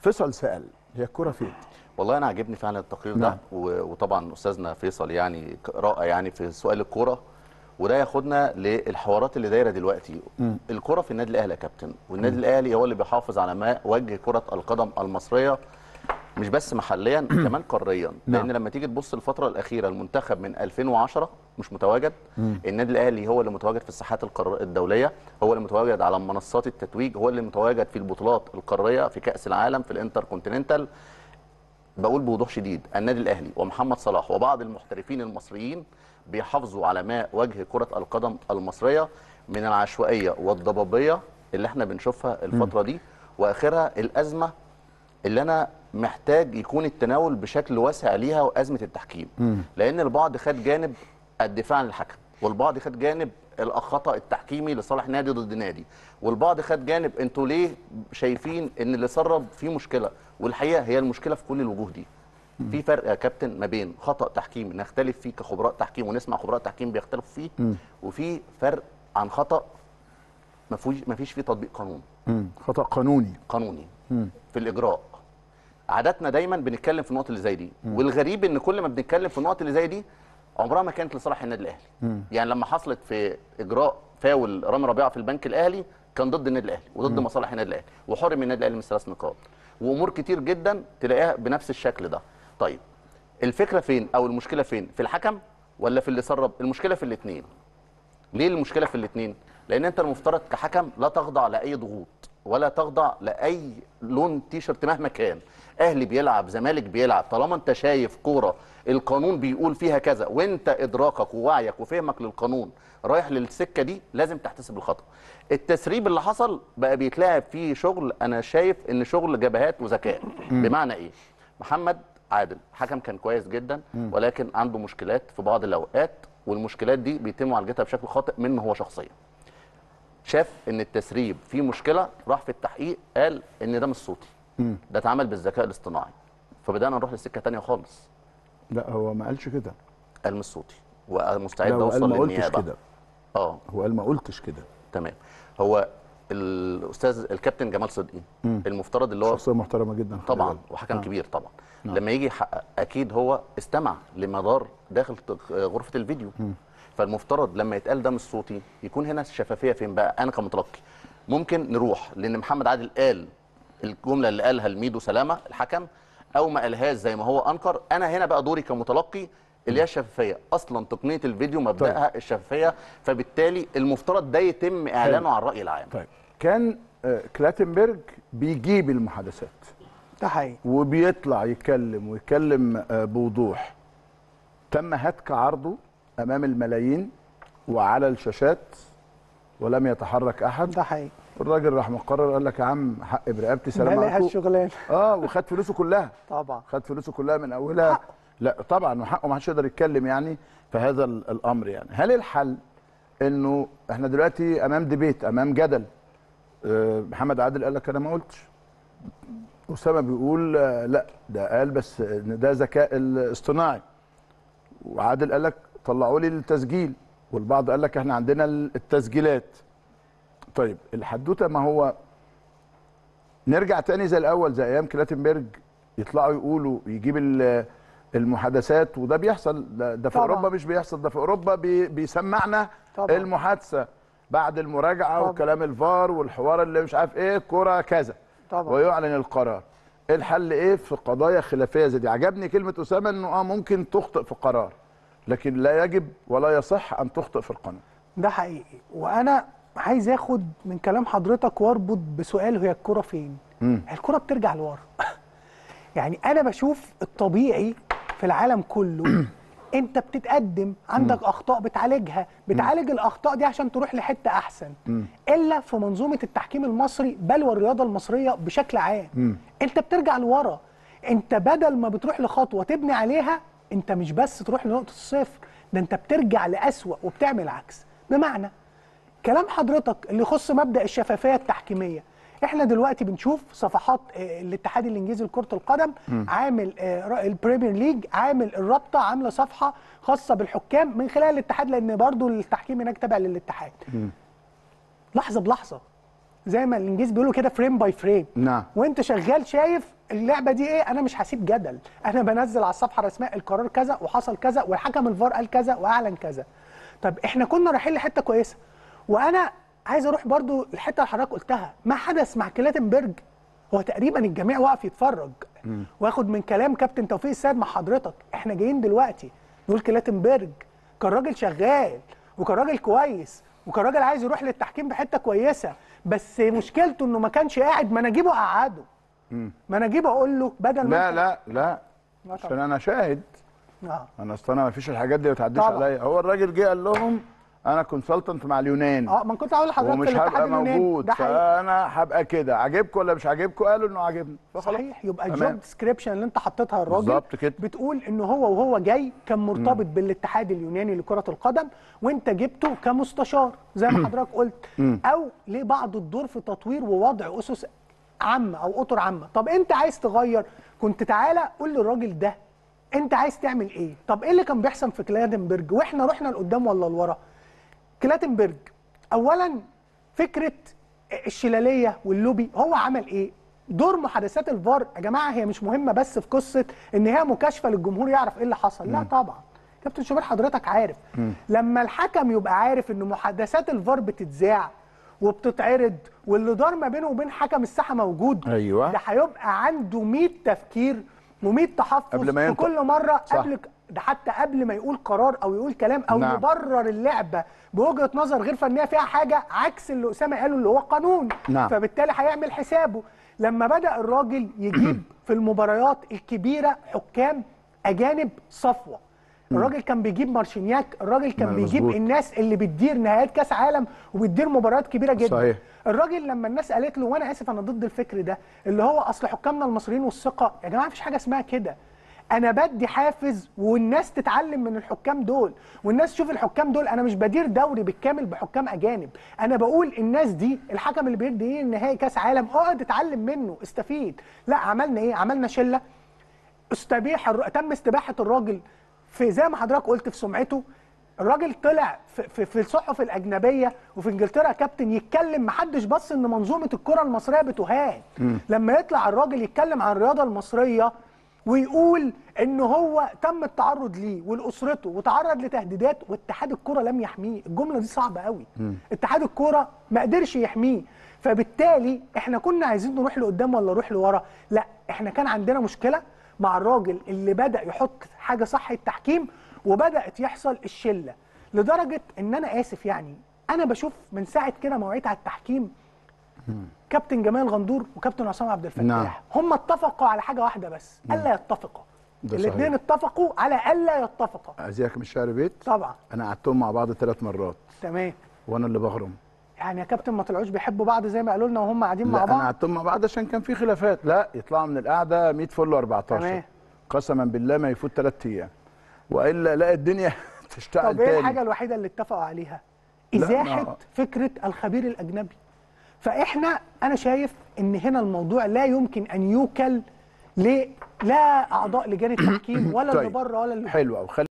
فيصل سال هي الكره فين والله انا عاجبني فعلا التقرير نعم. ده و- وطبعا استاذنا فيصل يعني ك- رائع يعني في سؤال الكوره وده ياخدنا للحوارات اللي دايره دلوقتي الكره في النادي الاهلي يا كابتن والنادي الاهلي هو اللي بيحافظ على ما وجه كره القدم المصريه مش بس محليا كمان قاريا نعم. لان لما تيجي تبص الفتره الاخيره المنتخب من 2010 مش متواجد النادي الاهلي هو اللي متواجد في الساحات القار- الدوليه هو اللي متواجد على منصات التتويج هو اللي متواجد في البطولات القاريه في كاس العالم في الانتر كونتيننتال بقول بوضوح شديد النادي الاهلي ومحمد صلاح وبعض المحترفين المصريين بيحافظوا على ماء وجه كره القدم المصريه من العشوائيه والضبابيه اللي احنا بنشوفها الفتره دي واخرها الازمه اللي انا محتاج يكون التناول بشكل واسع ليها وازمه التحكيم لان البعض خد جانب الدفاع عن الحكم والبعض خد جانب الخطا التحكيمي لصالح نادي ضد نادي والبعض خد جانب انتوا ليه شايفين ان اللي سرب فيه مشكله والحقيقه هي المشكله في كل الوجوه دي في فرق يا كابتن ما بين خطا تحكيمي نختلف فيه كخبراء تحكيم ونسمع خبراء تحكيم بيختلفوا فيه وفي فرق عن خطا ما فيش ما فيش فيه تطبيق قانون مم. خطا قانوني قانوني في الاجراء عاداتنا دايما بنتكلم في النقط اللي زي دي والغريب ان كل ما بنتكلم في النقط اللي زي دي عمرها ما كانت لصالح النادي الاهلي يعني لما حصلت في اجراء فاول رامي ربيعه في البنك الاهلي كان ضد النادي الاهلي وضد مصالح النادي الاهلي وحرم النادي الاهلي من ثلاث نقاط وامور كتير جدا تلاقيها بنفس الشكل ده طيب الفكره فين او المشكله فين في الحكم ولا في اللي سرب المشكله في الاثنين ليه المشكله في الاثنين لان انت المفترض كحكم لا تخضع لاي ضغوط ولا تخضع لاي لون تيشرت مهما كان اهلي بيلعب زمالك بيلعب طالما انت شايف كوره القانون بيقول فيها كذا وانت ادراكك ووعيك وفهمك للقانون رايح للسكه دي لازم تحتسب الخطا التسريب اللي حصل بقى بيتلعب فيه شغل انا شايف ان شغل جبهات وذكاء بمعنى ايه محمد عادل حكم كان كويس جدا ولكن عنده مشكلات في بعض الاوقات والمشكلات دي بيتم معالجتها بشكل خاطئ منه هو شخصيا شاف ان التسريب فيه مشكله راح في التحقيق قال ان ده مش صوتي ده اتعمل بالذكاء الاصطناعي فبدانا نروح لسكه تانية خالص لا هو ما قالش كده قال مش صوتي ومستعد لا هو قال اوصل ما قلتش للنيابه كده اه هو قال ما قلتش كده تمام هو الاستاذ الكابتن جمال صدقي المفترض اللي هو شخصيه محترمه جدا خلي طبعا بالك. وحكم آه. كبير طبعا لما يجي يحقق اكيد هو استمع لمدار داخل ت- غرفه الفيديو فالمفترض لما يتقال ده مش صوتي يكون هنا الشفافيه فين بقى انا كمتلقي ممكن نروح لان محمد عادل قال الجمله اللي قالها لميدو سلامه الحكم او ما قالهاش زي ما هو انكر انا هنا بقى دوري كمتلقي اللي هي الشفافيه اصلا تقنيه الفيديو مبداها الشفافيه فبالتالي المفترض ده يتم اعلانه على الراي العام طيب كان آه، كلاتنبرج بيجيب المحادثات ده حقيقي وبيطلع يتكلم ويتكلم آه، بوضوح تم هتك عرضه امام الملايين وعلى الشاشات ولم يتحرك احد ده حقيقي الراجل راح مقرر قال لك يا عم حق برقبتي سلام بلاها عليكم الشغلانه اه وخد فلوسه كلها طبعا خد فلوسه كلها من اولها حقه. لا طبعا وحقه ما حدش يقدر يتكلم يعني في هذا ال- الامر يعني هل الحل انه احنا دلوقتي امام ديبيت امام جدل آه، محمد عادل قال لك انا ما قلتش اسامه بيقول آه، لا ده قال بس ان ده ذكاء الاصطناعي وعادل قال لك طلعوا لي التسجيل والبعض قال لك احنا عندنا التسجيلات طيب الحدوته ما هو نرجع تاني زي الاول زي ايام كلاتنبرج يطلعوا يقولوا يجيب ال- المحادثات وده بيحصل ده, ده في طبعا. اوروبا مش بيحصل ده في اوروبا بي بيسمعنا طبعا. المحادثه بعد المراجعه طبعا. وكلام الفار والحوار اللي مش عارف ايه كره كذا طبعا. ويعلن القرار الحل ايه في قضايا خلافيه زي دي عجبني كلمه اسامه انه اه ممكن تخطئ في قرار لكن لا يجب ولا يصح ان تخطئ في القانون ده حقيقي وانا عايز اخد من كلام حضرتك واربط بسؤال هي الكرة فين مم. الكرة بترجع لورا يعني انا بشوف الطبيعي في العالم كله انت بتتقدم عندك اخطاء بتعالجها بتعالج الاخطاء دي عشان تروح لحته احسن الا في منظومه التحكيم المصري بل والرياضه المصريه بشكل عام انت بترجع لورا انت بدل ما بتروح لخطوه تبني عليها انت مش بس تروح لنقطه الصفر ده انت بترجع لاسوأ وبتعمل عكس بمعنى كلام حضرتك اللي يخص مبدا الشفافيه التحكيميه احنا دلوقتي بنشوف صفحات آه، الاتحاد الانجليزي لكره القدم عامل آه، ر- البريمير ليج عامل الرابطه عامله صفحه خاصه بالحكام من خلال الاتحاد لان برضو التحكيم هناك تابع للاتحاد لحظه بلحظه زي ما الانجليز بيقولوا كده فريم باي فريم نعم. وانت شغال شايف اللعبه دي ايه انا مش هسيب جدل انا بنزل على الصفحه الرسميه القرار كذا وحصل كذا والحكم الفار قال كذا واعلن كذا طب احنا كنا رايحين لحته كويسه وانا عايز اروح برضو الحته اللي حضرتك قلتها ما حدث مع كلاتنبرج هو تقريبا الجميع واقف يتفرج واخد من كلام كابتن توفيق السيد مع حضرتك احنا جايين دلوقتي نقول كلاتنبرج كان راجل شغال وكان راجل كويس وكان راجل عايز يروح للتحكيم بحته كويسه بس مشكلته انه ما كانش قاعد ما انا اجيبه اقعده ما انا اجيبه اقول له بدل ما لا أنت- لا لا لا عشان طبعا. انا شاهد اه انا اصل انا ما فيش الحاجات دي ما تعديش طبعا. عليا هو الراجل جه قال لهم انا كونسلتنت مع اليونان اه ما كنت هقول لحضرتك في ومش الاتحاد هبقى اليوناني موجود ده حقيقي فانا هبقى كده عاجبكم ولا مش عاجبكم قالوا انه عاجبني فخلاص. صحيح يبقى تمام. الجوب ديسكريبشن اللي انت حطيتها الراجل بالظبط كده. بتقول ان هو وهو جاي كان مرتبط بالاتحاد اليوناني لكره القدم وانت جبته كمستشار زي ما حضرتك قلت او ليه بعض الدور في تطوير ووضع اسس عامه او اطر عامه طب انت عايز تغير كنت تعالى قول للراجل ده انت عايز تعمل ايه طب ايه اللي كان بيحصل في كلادنبرج واحنا رحنا لقدام ولا لورا كلاتنبرج اولا فكره الشلاليه واللوبي هو عمل ايه دور محادثات الفار يا جماعه هي مش مهمه بس في قصه ان هي مكاشفه للجمهور يعرف ايه اللي حصل لا طبعا كابتن شوبير حضرتك عارف لما الحكم يبقى عارف ان محادثات الفار بتتذاع وبتتعرض واللي دار ما بينه وبين حكم الساحه موجود أيوة. ده هيبقى عنده 100 تفكير و100 تحفظ قبل ما في ينطق. كل مره صح. قبل ده حتى قبل ما يقول قرار او يقول كلام او نعم. يبرر اللعبه بوجهه نظر غير فنيه فيها حاجه عكس اللي اسامه قاله اللي هو قانون نعم. فبالتالي هيعمل حسابه لما بدا الراجل يجيب في المباريات الكبيره حكام اجانب صفوه الراجل كان بيجيب مارشينياك الراجل كان نعم، بيجيب مظبوط. الناس اللي بتدير نهائيات كاس عالم وبتدير مباريات كبيره جدا صحيح. الراجل لما الناس قالت له وانا اسف انا ضد الفكر ده اللي هو اصل حكامنا المصريين والثقه يا جماعه مفيش حاجه اسمها كده انا بدي حافز والناس تتعلم من الحكام دول والناس تشوف الحكام دول انا مش بدير دوري بالكامل بحكام اجانب انا بقول الناس دي الحكم اللي بيدي نهائي كاس عالم اقعد اتعلم منه استفيد لا عملنا ايه عملنا شله استبيح الر... تم استباحه الراجل في زي ما حضرتك قلت في سمعته الراجل طلع في, في, في الصحف الاجنبيه وفي انجلترا كابتن يتكلم محدش بص ان منظومه الكره المصريه بتهان لما يطلع الراجل يتكلم عن الرياضه المصريه ويقول ان هو تم التعرض ليه ولاسرته وتعرض لتهديدات واتحاد الكره لم يحميه الجمله دي صعبه قوي اتحاد الكره ما قدرش يحميه فبالتالي احنا كنا عايزين نروح لقدام ولا نروح لورا لا احنا كان عندنا مشكله مع الراجل اللي بدا يحط حاجه صح التحكيم وبدات يحصل الشله لدرجه ان انا اسف يعني انا بشوف من ساعه كده مواعيد على التحكيم كابتن جمال غندور وكابتن عصام عبد الفتاح نعم. هم اتفقوا على حاجه واحده بس الا يتفقوا ده الاثنين صحيح. اتفقوا على الا يتفقوا ازيك مش شعر بيت طبعا انا قعدتهم مع بعض ثلاث مرات تمام وانا اللي بغرم يعني يا كابتن ما طلعوش بيحبوا بعض زي ما قالوا لنا وهم قاعدين لا مع انا بعض قعدتهم مع بعض عشان كان في خلافات لا يطلعوا من القعده 100 فل و14 تمام. قسما بالله ما يفوت ثلاث ايام والا لا الدنيا تشتغل طب ايه تاني الحاجه الوحيده اللي اتفقوا عليها لا، ازاحه ما- فكره الخبير الاجنبي فاحنا انا شايف ان هنا الموضوع لا يمكن ان يوكل ل لا اعضاء لجان التحكيم ولا اللي طيب. بره ولا اللي حلو قوي